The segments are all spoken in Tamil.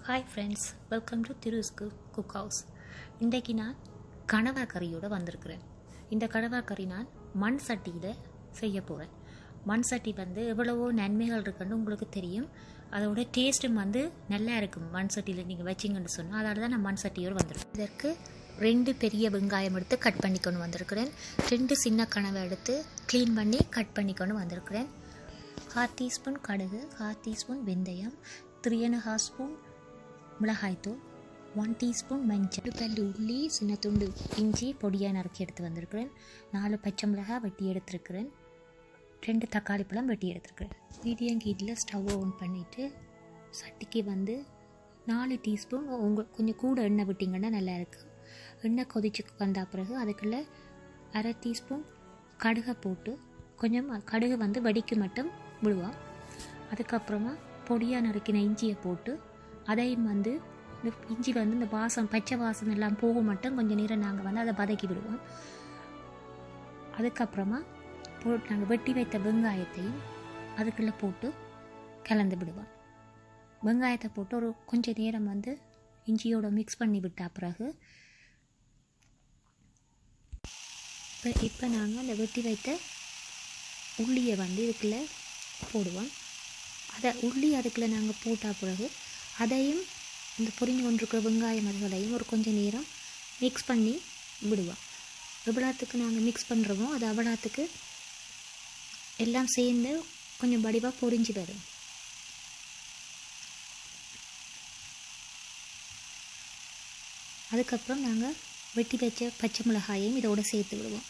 ஹாய் ஃப்ரெண்ட்ஸ் வெல்கம் டு திருஸ்கு குக் ஹவுஸ் இன்றைக்கு நான் கனவா கறியோடு வந்திருக்கிறேன் இந்த கனவா கறி நான் மண் சட்டியில் செய்ய போகிறேன் மண் சட்டி வந்து எவ்வளவோ நன்மைகள் இருக்குன்னு உங்களுக்கு தெரியும் அதோட டேஸ்ட்டும் வந்து நல்லா இருக்கும் மண் சட்டியில் நீங்கள் வச்சிங்கன்னு சொன்னால் அதனால தான் நான் மண் சட்டியோடு வந்திருக்கேன் இதற்கு ரெண்டு பெரிய வெங்காயம் எடுத்து கட் பண்ணிக்கொண்டு வந்திருக்கிறேன் ரெண்டு சின்ன கனவை எடுத்து க்ளீன் பண்ணி கட் பண்ணிக்கொண்டு வந்திருக்கிறேன் ஹாஃப் டீஸ்பூன் கடுகு ஹாஃப் டீஸ்பூன் வெந்தயம் த்ரீ அண்ட் ஹாஃப் ஸ்பூன் மிளகாய்த்தூள் ஒன் டீஸ்பூன் மஞ்சள் பல்லு உள்ளி சின்ன துண்டு இஞ்சி பொடியாக நறுக்கி எடுத்து வந்திருக்கிறேன் நாலு பச்சை மிளகாய் வெட்டி எடுத்துருக்கிறேன் ரெண்டு தக்காளி பழம் வெட்டி எடுத்துருக்கிறேன் மீடியம் ஹீட்டில் ஸ்டவ் ஆன் பண்ணிவிட்டு சட்டிக்கு வந்து நாலு டீஸ்பூன் உங்கள் கொஞ்சம் கூட எண்ணெய் விட்டிங்கன்னா நல்லா இருக்கும் எண்ணெய் கொதிச்சு வந்த பிறகு அதுக்குள்ளே அரை டீஸ்பூன் கடுகை போட்டு கொஞ்சம் கடுகு வந்து வெடிக்கு மட்டும் விடுவோம் அதுக்கப்புறமா பொடியாக நறுக்கின இஞ்சியை போட்டு அதையும் வந்து இந்த இஞ்சி வந்து இந்த வாசம் பச்சை வாசம் எல்லாம் போக மட்டும் கொஞ்சம் நேரம் நாங்கள் வந்து அதை வதக்கி விடுவோம் அதுக்கப்புறமா போ நாங்கள் வெட்டி வைத்த வெங்காயத்தையும் அதுக்குள்ளே போட்டு கலந்து விடுவோம் வெங்காயத்தை போட்டு ஒரு கொஞ்சம் நேரம் வந்து இஞ்சியோட மிக்ஸ் பண்ணி விட்ட பிறகு இப்போ இப்போ நாங்கள் அந்த வெட்டி வைத்த உள்ளியை வந்து இதுக்குள்ளே போடுவோம் அதை உள்ளி அதுக்குள்ளே நாங்கள் போட்ட பிறகு அதையும் இந்த பொரிஞ்சு கொண்டிருக்கிற வெங்காயம் அதுகளையும் ஒரு கொஞ்சம் நேரம் மிக்ஸ் பண்ணி விடுவோம் எவ்வளோத்துக்கு நாங்கள் மிக்ஸ் பண்ணுறோமோ அது அவ்வளோத்துக்கு எல்லாம் சேர்ந்து கொஞ்சம் வடிவாக பொரிஞ்சு வரும் அதுக்கப்புறம் நாங்கள் வெட்டி வச்ச பச்சை மிளகாயையும் இதோடு சேர்த்து விடுவோம்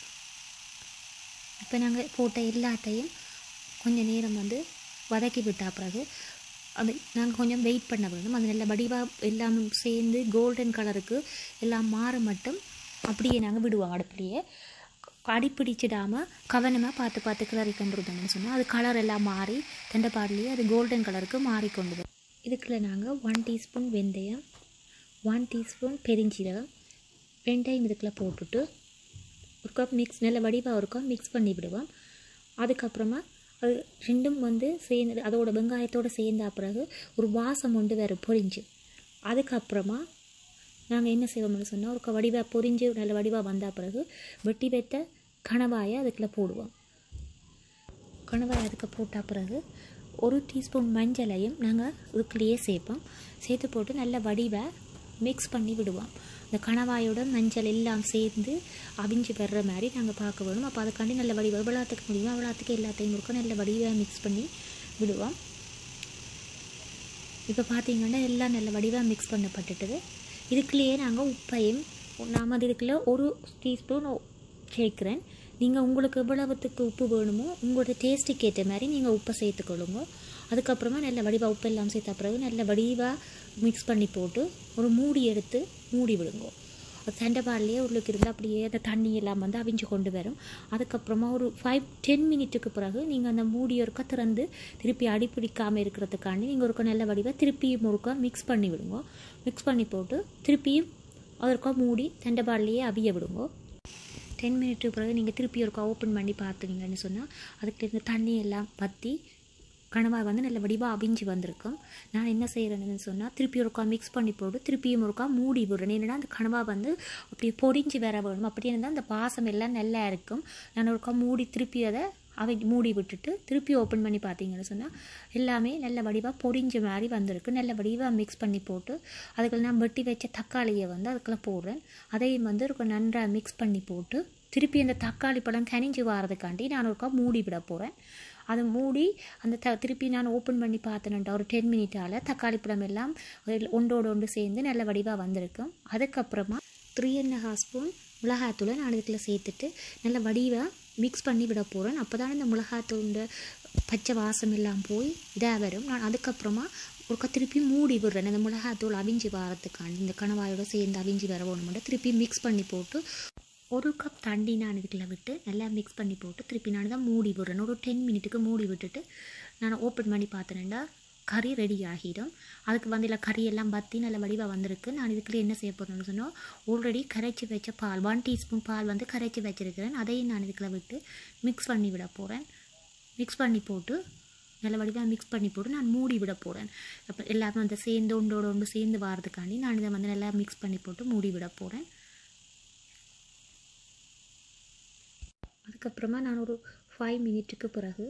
இப்போ நாங்கள் போட்ட எல்லாத்தையும் கொஞ்சம் நேரம் வந்து வதக்கி விட்டா பிறகு அது நாங்கள் கொஞ்சம் வெயிட் பண்ண வேணும் அது நல்ல வடிவாக எல்லாம் சேர்ந்து கோல்டன் கலருக்கு எல்லாம் மாற மட்டும் அப்படியே நாங்கள் விடுவோம் அடுப்புலையே அடிப்பிடிச்சிடாமல் கவனமாக பார்த்து பார்த்து கிளறி கொண்டுருந்தோம்னு சொன்னால் அது கலர் எல்லாம் மாறி தண்டைப்பாடிலேயே அது கோல்டன் கலருக்கு மாறிக்கொண்டு வரும் இதுக்குள்ள நாங்கள் ஒன் டீஸ்பூன் வெந்தயம் ஒன் டீஸ்பூன் பெருஞ்சீரகம் வெந்தயம் இதுக்குள்ளே போட்டுட்டு ஒரு கப் மிக்ஸ் நல்ல வடிவாக ஒரு கப் மிக்ஸ் பண்ணி விடுவோம் அதுக்கப்புறமா அது ரெண்டும் வந்து சேர்ந்து அதோட வெங்காயத்தோடு சேர்ந்த பிறகு ஒரு வாசம் கொண்டு வேறு பொரிஞ்சு அதுக்கப்புறமா நாங்கள் என்ன செய்வோம்னு சொன்னால் ஒரு வடிவாக பொரிஞ்சு நல்ல வடிவாக வந்த பிறகு வெட்டி வைத்த கணவாயை அதுக்குள்ளே போடுவோம் கணவாயை அதுக்கு போட்ட பிறகு ஒரு டீஸ்பூன் மஞ்சளையும் நாங்கள் இதுக்குள்ளேயே சேர்ப்போம் சேர்த்து போட்டு நல்ல வடிவை மிக்ஸ் பண்ணி விடுவோம் இந்த கணவாயோட மஞ்சள் எல்லாம் சேர்ந்து அவிஞ்சு வர்ற மாதிரி நாங்கள் பார்க்க வேணும் அப்போ அதுக்காண்டி நல்ல வடிவம் எவ்வளோத்துக்கு முடியுமோ அவ்வளோத்துக்கு எல்லாத்தையும் இருக்கும் நல்ல வடிவாக மிக்ஸ் பண்ணி விடுவோம் இப்போ பார்த்தீங்கன்னா எல்லாம் நல்ல வடிவாக மிக்ஸ் பண்ணப்பட்டுட்டுது இதுக்குள்ளேயே நாங்கள் உப்பையும் நாம் அது இதுக்குள்ளே ஒரு டீஸ்பூன் சேர்க்குறேன் நீங்கள் உங்களுக்கு எவ்வளவுத்துக்கு உப்பு வேணுமோ உங்களோட டேஸ்ட்டுக்கு ஏற்ற மாதிரி நீங்கள் உப்பை சேர்த்துக்கொள்ளுங்க அதுக்கப்புறமா நல்ல வடிவாக உப்பு எல்லாம் சேர்த்த பிறகு நல்ல வடிவாக மிக்ஸ் பண்ணி போட்டு ஒரு மூடி எடுத்து மூடி விடுங்க சண்டைபாடிலே உள்ளுக்கு இருந்து அப்படியே அந்த தண்ணி எல்லாம் வந்து அவிஞ்சு கொண்டு வரும் அதுக்கப்புறமா ஒரு ஃபைவ் டென் மினிட்டுக்கு பிறகு நீங்கள் அந்த மூடி ஒருக்கா திறந்து திருப்பி அடிப்பிடிக்காமல் இருக்கிறதுக்காண்டி நீங்கள் ஒருக்கா நல்ல வடிவாக திருப்பியும் ஒருக்கா மிக்ஸ் பண்ணி விடுங்க மிக்ஸ் பண்ணி போட்டு திருப்பியும் அதற்கா மூடி தண்டைபாடிலேயே அவிய விடுங்க டென் மினிட்டுக்கு பிறகு நீங்கள் திருப்பி ஒருக்கா ஓப்பன் பண்ணி பார்த்துனீங்கன்னு சொன்னால் அதுக்கு இந்த தண்ணி எல்லாம் பற்றி கணவாய் வந்து நல்ல வடிவாக அவிஞ்சு வந்திருக்கும் நான் என்ன செய்கிறேன்னு சொன்னால் திருப்பி ஒருக்கா மிக்ஸ் பண்ணி போட்டு திருப்பியும் ஒருக்கா மூடி விடுறேன் என்னென்னா அந்த கணவா வந்து அப்படியே பொடிஞ்சு வர வேணும் அப்படி இருந்தால் அந்த பாசம் எல்லாம் நல்லா இருக்கும் நான் ஒருக்கா மூடி திருப்பி அதை அவை மூடி விட்டுட்டு திருப்பி ஓப்பன் பண்ணி பார்த்தீங்கன்னு சொன்னால் எல்லாமே நல்ல வடிவாக பொடிஞ்ச மாதிரி வந்திருக்கு நல்ல வடிவாக மிக்ஸ் பண்ணி போட்டு அதுக்குள்ள நான் வெட்டி வச்ச தக்காளியை வந்து அதுக்குள்ளே போடுறேன் அதையும் வந்து ஒரு நன்றாக மிக்ஸ் பண்ணி போட்டு திருப்பி அந்த தக்காளி பழம் கனிஞ்சு வாரதுக்காண்டி நான் ஒருக்கா மூடி விட போகிறேன் அதை மூடி அந்த த திருப்பி நான் ஓப்பன் பண்ணி பார்த்தேன்டா ஒரு டென் மினிட்டால் தக்காளி பழம் எல்லாம் ஒன்றோடு ஒன்று சேர்ந்து நல்ல வடிவாக வந்திருக்கும் அதுக்கப்புறமா த்ரீ அண்ட் ஹாஃப் ஸ்பூன் மிளகாத்தூளை நான் இதுக்குள்ள சேர்த்துட்டு நல்ல வடிவாக மிக்ஸ் பண்ணி விட போகிறேன் அப்போ தான் இந்த மிளகாத்தூள் பச்சை வாசம் எல்லாம் போய் இதாக வரும் நான் அதுக்கப்புறமா ஒரு திருப்பி மூடி விடுறேன் இந்த மிளகாத்தூள் அவிஞ்சி வரத்துக்காண்டி இந்த கணவாயோட சேர்ந்து அவிஞ்சி வர மட்டும் திருப்பி மிக்ஸ் பண்ணி போட்டு ஒரு கப் தண்ணி நான் இதுக்குள்ள விட்டு நல்லா மிக்ஸ் பண்ணி போட்டு திருப்பி நான் தான் மூடி விடுறேன் ஒரு டென் மினிட்டுக்கு மூடி விட்டுட்டு நான் ஓப்பன் பண்ணி பார்த்தேன்டா கறி ரெடி ஆகிடும் அதுக்கு வந்து இல்லை கறியெல்லாம் பற்றி நல்ல வடிவாக வந்திருக்கு நான் இதுக்குள்ளே என்ன செய்ய போகிறேன்னு சொன்னால் ஆல்ரெடி கரைச்சி வச்ச பால் ஒன் டீஸ்பூன் பால் வந்து கரைச்சி வச்சுருக்கிறேன் அதையும் நான் இதுக்குள்ளே விட்டு மிக்ஸ் பண்ணி விட போகிறேன் மிக்ஸ் பண்ணி போட்டு நல்ல வடிவாக மிக்ஸ் பண்ணி போட்டு நான் மூடி விட போகிறேன் அப்போ எல்லாமே அந்த சேர்ந்து ஒன்றோட ஒன்று சேர்ந்து வாரதுக்காண்டி நான் இதை வந்து நல்லா மிக்ஸ் பண்ணி போட்டு மூடி விட போகிறேன் அதுக்கப்புறமா நான் ஒரு ஃபைவ் மினிட்டுக்கு பிறகு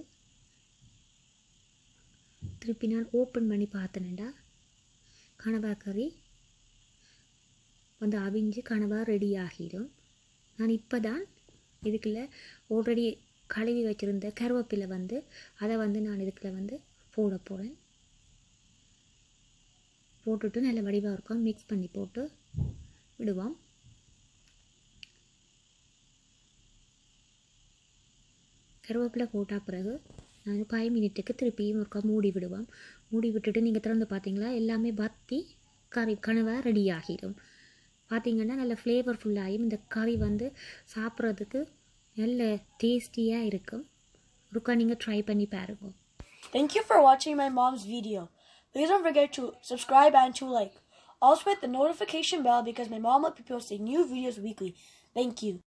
திருப்பி நான் ஓப்பன் பண்ணி பார்த்தேன்டா கனவா கறி வந்து அவிஞ்சு கனவா ரெடி ஆகிடும் நான் இப்போ தான் இதுக்குள்ள ஆல்ரெடி கழுவி வச்சுருந்த கருவேப்பிலை வந்து அதை வந்து நான் இதுக்குள்ள வந்து போட போகிறேன் போட்டுட்டு நல்ல வடிவாக இருக்கும் மிக்ஸ் பண்ணி போட்டு விடுவோம் கருவேப்பிலை போட்ட பிறகு நான் ஃபைவ் மினிட்டுக்கு திருப்பியும் ஒருக்கா மூடி விடுவோம் மூடி விட்டுட்டு நீங்கள் திறந்து பார்த்தீங்களா எல்லாமே பத்தி கறி கனவை ரெடி ஆகிடும் பார்த்தீங்கன்னா நல்ல ஃப்ளேவர்ஃபுல்லாகியும் இந்த கறி வந்து சாப்பிட்றதுக்கு நல்ல டேஸ்டியாக இருக்கும் ஒருக்கா நீங்கள் ட்ரை பண்ணி பாருங்க Thank you for watching my mom's video. Please don't forget to subscribe and to like. Also hit the notification bell because my mom will be posting new videos weekly. Thank you.